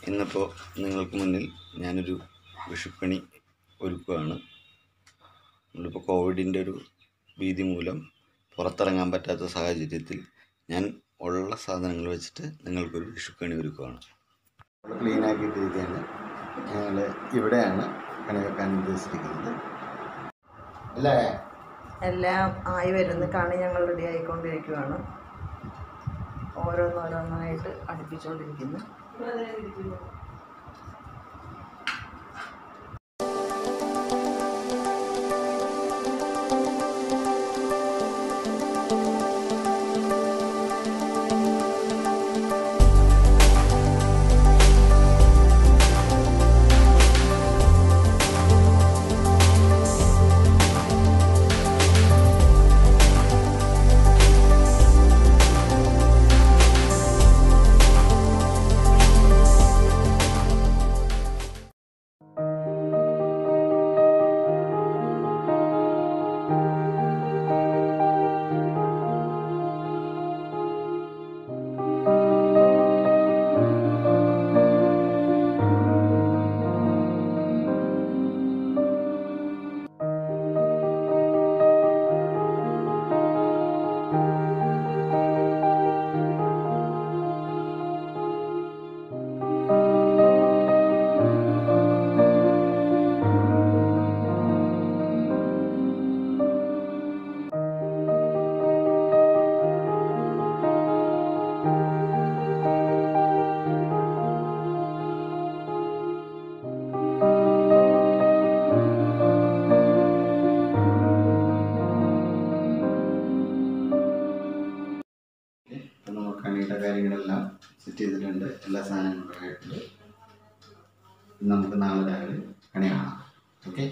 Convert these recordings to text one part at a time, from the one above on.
ഇന്നിപ്പോൾ നിങ്ങൾക്ക് മുന്നിൽ ഞാനൊരു വിഷുക്കണി ഒരുക്കുകയാണ് നമ്മളിപ്പോൾ കോവിഡിൻ്റെ ഒരു ഭീതി മൂലം പുറത്തിറങ്ങാൻ പറ്റാത്ത സാഹചര്യത്തിൽ ഞാൻ ഉള്ള സാധനങ്ങൾ വെച്ചിട്ട് നിങ്ങൾക്കൊരു വിഷുക്കണി ഒരുക്കുകയാണ് നമ്മൾ ക്ലീൻ ആക്കിയിട്ടിരിക്കുകയാണ് ഞങ്ങൾ ഇവിടെയാണ് കണി വെക്കാൻ ഉദ്ദേശിച്ചിരിക്കുന്നത് അല്ലേ എല്ലാം ആയി വരുന്ന കണി ഞങ്ങൾ റെഡി ആയിക്കൊണ്ടിരിക്കുകയാണ് ഓരോന്നോരോന്നായിട്ട് അടുപ്പിച്ചുകൊണ്ടിരിക്കുന്നു ഇപ്പം നമ്മൾ കണിയുടെ കാര്യങ്ങളെല്ലാം സെറ്റ് ചെയ്തിട്ടുണ്ട് എല്ലാ സാധനങ്ങളും ആയിട്ടുണ്ട് ഇനി നമുക്ക് നാളെ രാവിലെ കണി കാണാം ഓക്കെ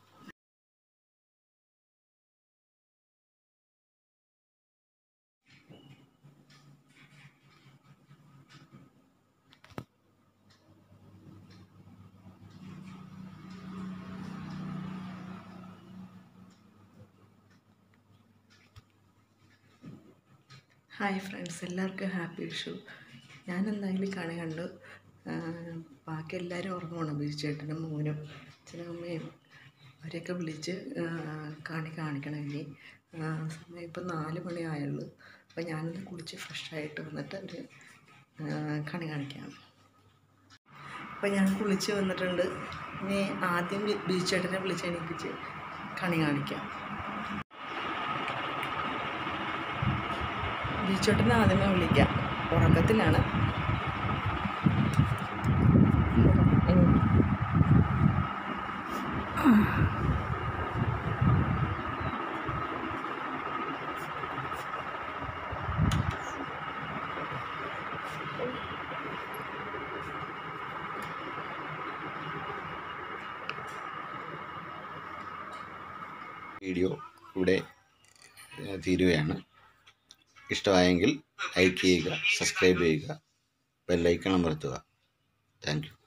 ഹായ് ഫ്രണ്ട്സ് എല്ലാവർക്കും ഹാപ്പി വിഷു ഞാൻ എന്തായാലും കണി കണ്ടു ആ, ബാക്കി എല്ലാവരും ഉറങ്ങുവാണ് ബീച്ചേട്ടനും മോനും അച്ഛനമ്മയും അവരെയൊക്കെ വിളിച്ച് ആ, കണി കാണിക്കണം ഇനി ആ, സമയം ഇപ്പം നാല് മണി ആയുള്ളൂ അപ്പോൾ ഞാനൊന്ന് കുളിച്ച് ഫ്രഷായിട്ട് വന്നിട്ട് ഒരു കണി കാണിക്കാം അപ്പോൾ ഞാൻ കുളിച്ച് വന്നിട്ടുണ്ട് ഇനി ആദ്യം ബി- ബീച്ചേട്ടനെ വിളിച്ച് എണീപ്പിച്ച് കണി കാണിക്കാം ബീച്ചോട്ടിനെ ആദ്യമേ വിളിക്കാം ഉറക്കത്തിലാണ് ഉം. വീഡിയോ ഇവിടെ ഏഹ്, തീരുകയാണ് ഇഷ്ടമായെങ്കിൽ ലൈക്ക് ചെയ്യുക സബ്സ്ക്രൈബ് ചെയ്യുക ബെല്ലൈക്കൺ അമർത്തുക താങ്ക് യു